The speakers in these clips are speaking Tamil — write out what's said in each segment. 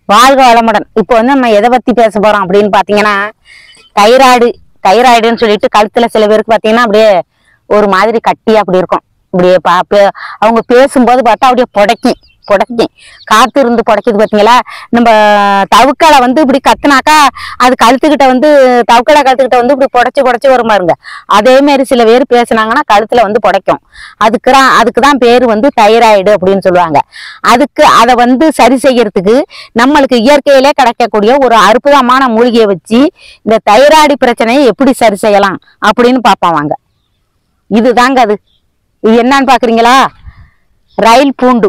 வாழ்க வளமுடன் இப்போ வந்து நம்ம எதை பத்தி பேச போறோம் அப்படின்னு பாத்தீங்கன்னா தைராய்டு தைராய்டுன்னு சொல்லிட்டு கழுத்துல சில பேருக்கு பாத்தீங்கன்னா அப்படியே ஒரு மாதிரி கட்டி அப்படி இருக்கும் இப்படியே பா பே- அவங்க பேசும்போது பார்த்தா அப்படியே புடைக்கும் புடைக்கும் காத்து இருந்து புடைக்குது பாத்தீங்களா நம்ம தவுக்களை வந்து இப்படி கத்துனாக்கா அது கழுத்துக்கிட்ட வந்து தவுக்களை கழுத்துக்கிட்ட வந்து இப்படி புடைச்சு புடைச்சு வரும் பாருங்க அதே மாதிரி சில பேர் பேசுனாங்கன்னா கழுத்துல வந்து புடைக்கும் அதுக்கு தான் அதுக்கு தான் பேர் வந்து தைராய்டு அப்படின்னு சொல்லுவாங்க அதுக்கு அதை வந்து சரி செய்யறதுக்கு நம்மளுக்கு இயற்கையிலே கிடைக்கக்கூடிய ஒரு அற்புதமான மூலிகையை வச்சு இந்த தைராய்டு பிரச்சனையை எப்படி சரி செய்யலாம் அப்படின்னு பார்ப்போம் வாங்க இதுதாங்க அது இது என்னன்னு பாக்குறீங்களா ரயில் பூண்டு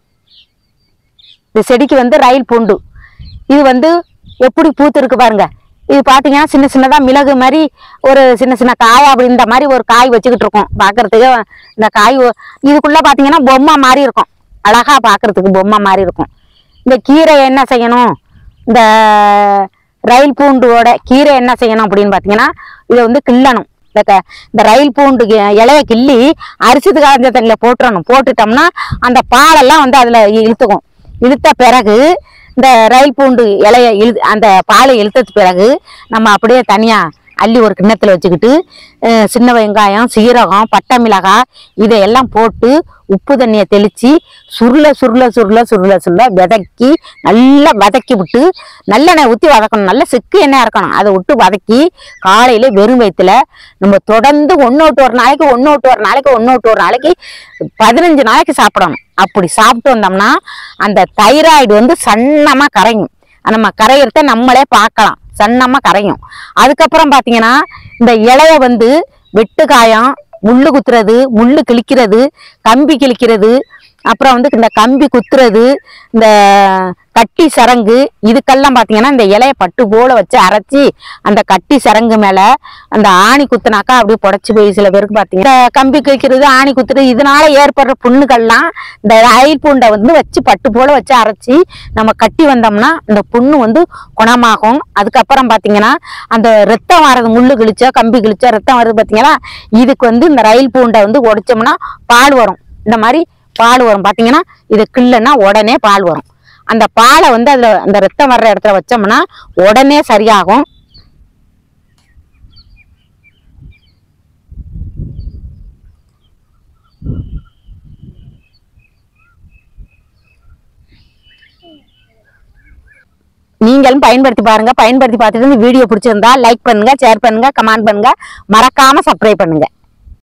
இந்த செடிக்கு வந்து ரயில் பூண்டு இது வந்து எப்படி பூத்து இருக்கு பாருங்க இது பாத்தீங்கன்னா சின்ன சின்னதா மிளகு மாதிரி ஒரு சின்ன சின்ன காய் அப்படி இந்த மாதிரி ஒரு காய் வச்சுக்கிட்டு இருக்கோம் பாக்குறதுக்கு இந்த காய் ஒ- இதுக்குள்ள பாத்தீங்கன்னா பொம்மை மாதிரி இருக்கும் அழகா பாக்குறதுக்கு பொம்மை மாதிரி இருக்கும் இந்த கீரை என்ன செய்யணும் இந்த ரயில் பூண்டோட கீரை என்ன செய்யணும் அப்படின்னு பாத்தீங்கன்னா இதை வந்து கிள்ளணும் இந்த க- இந்த ரயில் பூண்டு கி- இலைய கிள்ளி அரிசிது காய்ஞ்ச தண்ணியில போட்டுறணும் போட்டுட்டோம்னா அந்த பாலெல்லாம் வந்து அதுல இழுத்துக்கும் இழுத்த பிறகு இந்த ரயில் பூண்டு இலைய இழு அந்த பாலை இழுத்தது பிறகு நம்ம அப்படியே தனியா அள்ளி ஒரு கிண்ணத்துல வச்சுக்கிட்டு அஹ், சின்ன வெங்காயம் சீரகம் பட்டை மிளகாய் இதையெல்லாம் போட்டு உப்பு தண்ணியை தெளிச்சு சுருள சுருள சுருள சுருள சுருள விதக்கி நல்லா வதக்கி விட்டு நல்லெண்ணெய் ஊற்றி வதக்கணும் நல்ல செக்கு எண்ணெய் இருக்கணும் அதை விட்டு வதக்கி காலையில வெறும் வயிற்றுல நம்ம தொடர்ந்து ஒன்று விட்டு ஒரு நாளைக்கு ஒன்று விட்டு ஒரு நாளைக்கு ஒன்று விட்டு ஒரு நாளைக்கு பதினஞ்சு நாளைக்கு சாப்பிடணும் அப்படி சாப்பிட்டு வந்தோம்னா அந்த தைராய்டு வந்து சன்னமா கரையும் நம்ம கரையிறத நம்மளே பார்க்கலாம் சன்னமா கரையும் அதுக்கப்புறம் பாத்தீங்கன்னா இந்த இலைய வந்து வெட்டுக்காயம் முள்ளு குத்துறது முள்ளு கிழிக்கிறது கம்பி கிழிக்கிறது அப்புறம் வந்து இந்த கம்பி குத்துறது இந்த கட்டி சரங்கு இதுக்கெல்லாம் பாத்தீங்கன்னா இந்த இலைய பட்டு போல வச்சு அரைச்சி அந்த கட்டி சரங்கு மேல அந்த ஆணி குத்துனாக்கா அப்படியே புடைச்சு போய் சில பேருக்கு பாத்தீங்கன்னா இந்த கம்பி கிழிக்கிறது ஆணி குத்துறது இதனால ஏற்படுற புண்ணுகள்லாம் இந்த ரயில் பூண்டை வந்து வச்சு பட்டு போல வச்சு அரைச்சி நம்ம கட்டி வந்தோம்னா இந்த புண்ணு வந்து குணமாகும் அதுக்கப்புறம் பாத்தீங்கன்னா அந்த ரத்தம் வர்றது முள்ளு கிழிச்சா கம்பி கிழிச்சா ரத்தம் வருது பாத்தீங்களா இதுக்கு வந்து இந்த ரயில் பூண்டை வந்து உடைச்சோம்னா பால் வரும் இந்த மாதிரி பால் வரும் பாத்தீங்கன்னா இதை கிள்ளுனா உடனே பால் வரும் அந்த பாலை வந்து அதுல அந்த ரத்தம் வர்ற இடத்துல வச்சோம்னா உடனே சரியாகும் நீங்களும் பயன்படுத்தி பாருங்க பயன்படுத்தி பார்த்துட்டு இந்த வீடியோ பிடிச்சிருந்தா லைக் பண்ணுங்க ஷேர் பண்ணுங்க கமெண்ட் பண்ணுங்க மறக்காம சப்ஸ்கிரைப் பண்ணுங்க